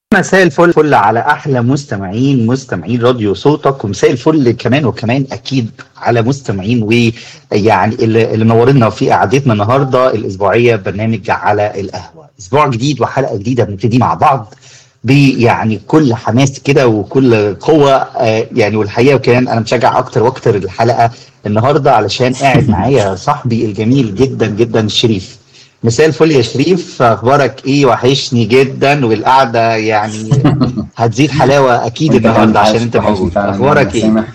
مساء الفل فل على احلى مستمعين مستمعين راديو صوتك ومساء الفل كمان وكمان اكيد على مستمعين ويعني اللي اللي منورنا في قعدتنا النهارده الاسبوعيه برنامج على القهوه اسبوع جديد وحلقه جديده بنبتدي مع بعض بيعني كل حماس كده وكل قوه آه، يعني والحقيقه وكمان انا مشجع اكتر واكتر الحلقه النهارده علشان قاعد معايا صاحبي الجميل جدا جدا شريف مساء الفل يا شريف اخبارك ايه وحشني جدا والقعده يعني هتزيد حلاوه اكيد وانت كمان النهارده عشان عايش انت وحشني موجود فعلا اخبارك يا ايه سامح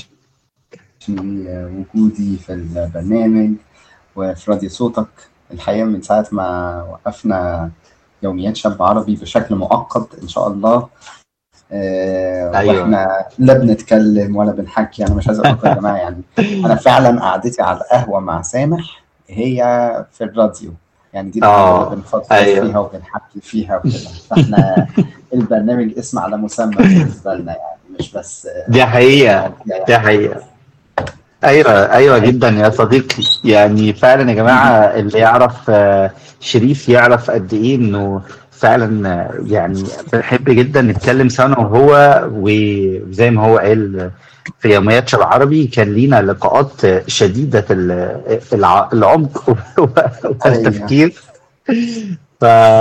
وحشني وجودي في البرنامج وفي راديو صوتك الحقيقة من ساعة ما وقفنا يوميات شاب عربي بشكل مؤقت إن شاء الله آه، ايوه واحنا لا بنتكلم ولا بنحكي انا مش عايز اقول لكم يا جماعه يعني انا فعلا قعدتي على القهوه مع سامح هي في الراديو يعني دي القعده اللي اه بنفضفض ايوه فيها وبنحكي فيها وكده فاحنا البرنامج اسم على مسمى بالنسبه لنا يعني مش بس دي حقيقه يعني دي حقيقه ايوه ايوه جدا يا صديقي يعني فعلا يا جماعه اللي يعرف آه، شريف يعرف قد ايه انه فعلا آه، يعني بنحب جدا نتكلم سوا أنا وهو وزي ما هو قال في يوميات شباب عربي كان لينا لقاءات آه، شديده ال- الع- العمق ايوه والتفكير ف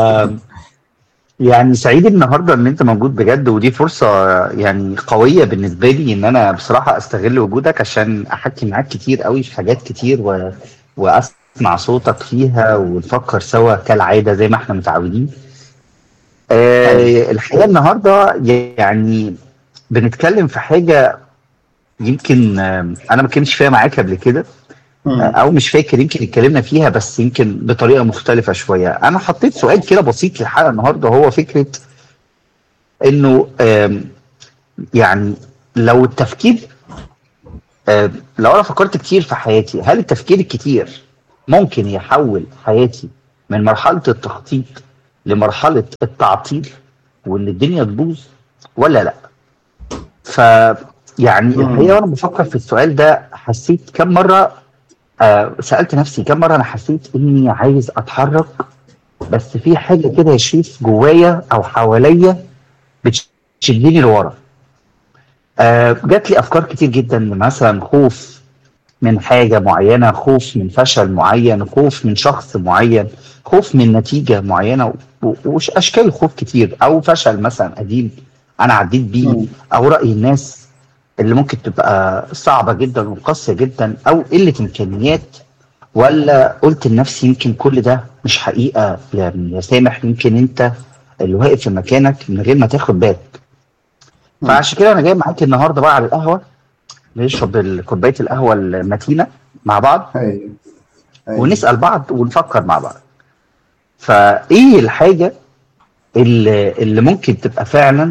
يعني سعيد النهارده ان انت موجود بجد ودي فرصه يعني قويه بالنسبه لي ان انا بصراحه استغل وجودك عشان احكي معاك كتير قوي في حاجات كتير و... واسمع صوتك فيها ونفكر سوا كالعاده زي ما احنا متعودين. ايوه آه الحقيقه النهارده يعني بنتكلم في حاجه يمكن آه انا ما كنتش فيها معاك قبل كده آه مم. او مش فاكر يمكن اتكلمنا فيها بس يمكن بطريقه مختلفه شويه. انا حطيت سؤال كده بسيط للحلقه النهارده هو فكره انه آم، يعني لو التفكير آم، لو انا فكرت كتير في حياتي هل التفكير الكتير ممكن يحول حياتي من مرحلة التخطيط لمرحلة التعطيل وان الدنيا تبوظ ولا لا ف يعني الحقيقة مم. وانا بفكر في السؤال ده حسيت كم مرة آه سألت نفسي كم مرة انا حسيت اني عايز اتحرك بس في حاجة كده يا شريف جوايا او حواليا بتشدني لورا آه جات لي افكار كتير جدا مثلا خوف من حاجه معينه خوف من فشل معين خوف من شخص معين خوف من نتيجه معينه و- واشكال خوف كتير او فشل مثلا قديم انا عديت بيه مم. او راي الناس اللي ممكن تبقى صعبه جدا وقاسيه جدا او قله امكانيات ولا قلت لنفسي يمكن كل ده مش حقيقه يعني يا سامح يمكن انت اللي واقف في مكانك من غير ما تاخد بالك مم. فعشان كده انا جاي معاك النهارده بقى على القهوه نشرب ال- كوبايه القهوه المتينه مع بعض ايوه ايوه ونسال بعض ونفكر مع بعض فايه الحاجه اللي, اللي ممكن تبقى فعلا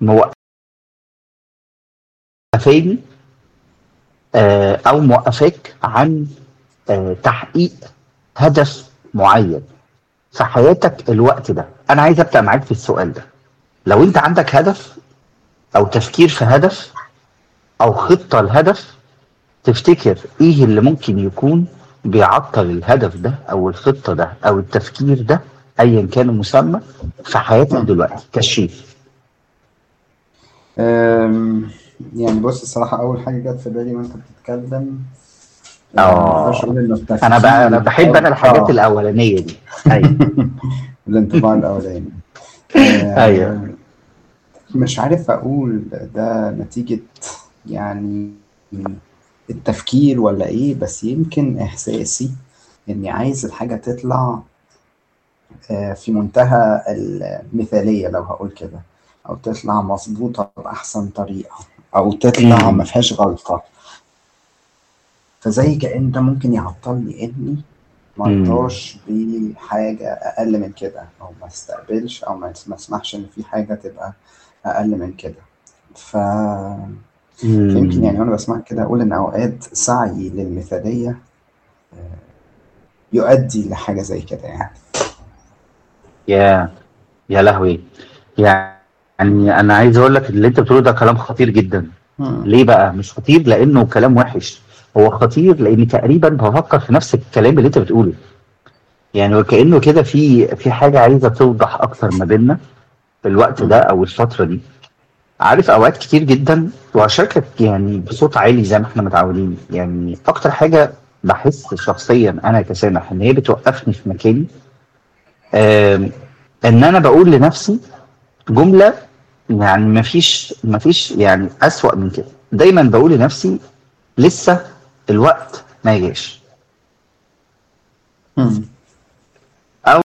موقفاني آه، او موقفاك عن آه، تحقيق هدف معين في حياتك الوقت ده انا عايز ابدا معاك في السؤال ده لو انت عندك هدف او تفكير في هدف او خطه لهدف تفتكر ايه اللي ممكن يكون بيعطل الهدف ده او الخطه ده او التفكير ده ايا كان المسمى في حياتك مم. دلوقتي كشريف أم، يعني بص الصراحة أول حاجة جت في بالي وأنت بتتكلم أه، ما أقدرش اه أقول إنه انا بقى انا التفكير بحب انا أو الحاجات آه الاولانيه دي ايوه الانطباع الأولاني ايوه أه، مش عارف أقول ده نتيجة يعني التفكير ولا إيه بس يمكن إحساسي إني عايز الحاجة تطلع أه، في منتهى المثالية لو هقول كده أو تطلع مظبوطة بأحسن طريقة أو تطلع امم ما فيهاش غلطة فزي كأن ده ممكن يعطلني إني ما امم ارضاش بحاجة أقل من كده أو ما استقبلش أو ما ما اسمحش إن في حاجة تبقى أقل من كده ف... فيمكن يعني وأنا بسمعك كده أقول إن أوقات سعي للمثالية آه، يؤدي لحاجة زي كده يعني يا يا لهوي يعني انا عايز اقول لك اللي انت بتقوله ده كلام خطير جدا مم. ليه بقى مش خطير لانه كلام وحش هو خطير لاني تقريبا بفكر في نفس الكلام اللي انت بتقوله يعني وكانه كده في في حاجه عايزه توضح اكتر ما بيننا الوقت ده او الفتره دي عارف اوقات كتير جدا وهشاركك يعني بصوت عالي زي ما احنا متعودين يعني اكتر حاجه بحس شخصيا انا كسامح ان هي بتوقفني في مكاني آم، ان انا بقول لنفسي جمله يعني مفيش مفيش يعني اسوأ من كده دايما بقول لنفسي لسه الوقت ما جاش مم. او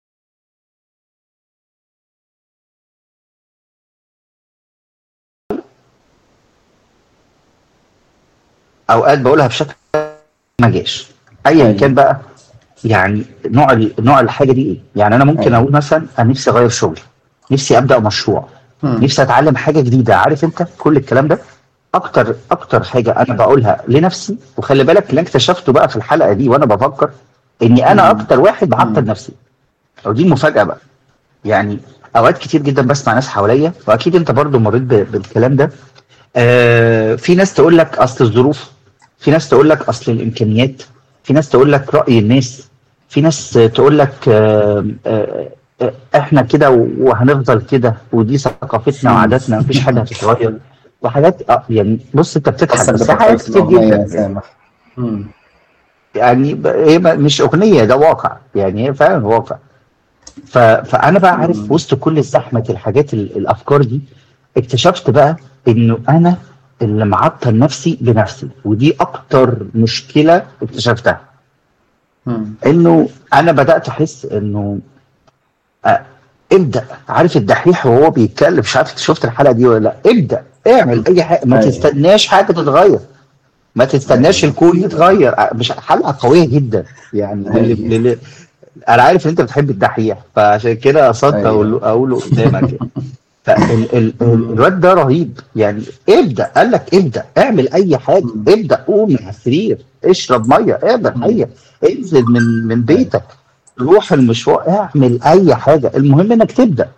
اوقات بقولها بشكل ما جاش ايا أيوة. كان بقى يعني نوع ال- نوع الحاجه دي ايه يعني انا ممكن أيوة. اقول مثلا انا نفسي اغير شغلي نفسي ابدا مشروع مم. نفسي اتعلم حاجه جديده عارف انت كل الكلام ده اكتر اكتر حاجه انا بقولها لنفسي وخلي بالك اللي أنا اكتشفته بقى في الحلقه دي وانا بفكر اني انا مم. اكتر واحد بعطل مم. نفسي او دي المفاجاه بقى يعني اوقات كتير جدا بسمع ناس حواليا واكيد انت برضو مريت ب- بالكلام ده آه في ناس تقول لك اصل الظروف في ناس تقول لك اصل الامكانيات في ناس تقول لك راي الناس في ناس تقول لك آه آه آه، احنا كده وهنفضل كده ودي ثقافتنا وعاداتنا مفيش حاجه هتتغير وحاجات آه يعني بص انت بتضحك حسب بس هي حاجات بتفكر في كتير الأغنية يا جدا سامح مم. يعني ب- هي ب- مش اغنيه ده واقع يعني هي فعلا واقع ف... فانا بقى عارف مم. وسط كل زحمه الحاجات ال... الافكار دي اكتشفت بقى انه انا اللي معطل نفسي بنفسي ودي اكتر مشكله اكتشفتها مم. انه انا بدات احس انه آه، ابدا عارف الدحيح وهو بيتكلم مش عارف إنت شفت الحلقه دي ولا لا ابدا اعمل اي حاجه ما أيوة. تستناش حاجه تتغير ما تستناش أيوة. الكون يتغير آه، مش حلقه قويه جدا يعني للي- أيوة. للي- انا عارف ان انت بتحب الدحيح فعشان كده قصدت أيوة. اقول اقوله قدامك يعني. فال ال ال الواد ده رهيب يعني ابدا قال لك ابدا اعمل اي حاجه مم. ابدا قوم من على السرير اشرب ميه اعمل مم. حاجه انزل من من بيتك روح المشوار اعمل اي حاجه المهم انك تبدا